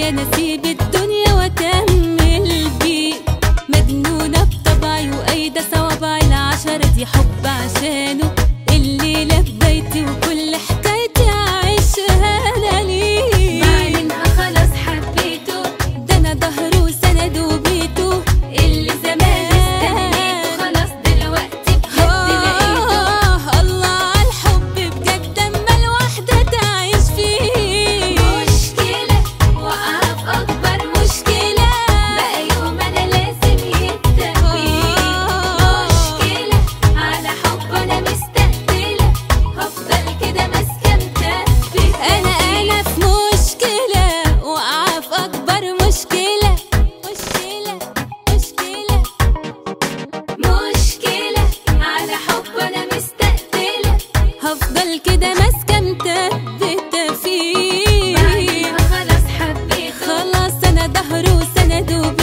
عليا نسيب الدنيا واكمل بيه مجنونة بطبعي وأيدة صوابعي العشرة دي حب عشانه الليلة في بيتي وكل حكايتي عايشها أنا ليه بعدينها خلاص حبيته ده أنا ظهره وسند وبيته اللي زمان استنيته خلاص دلوقتي بجد لقيته آه الله على الحب بجد أما الواحدة تعيش فيه مشكلة وقع في أكبر مشكلة بقى يوم أنا لازم يتقفي مشكلة على حب أنا مستقبلة هفضل كده ماسكة متثبتة أنا أنا في مشكلة وقع في أكبر مشكلة مشكلة مشكلة مشكلة على حب أنا مستقبلة هفضل كده ماسكة متثبتة فيه بعديها خلاص حبيته خلاص أنا ظهره وسند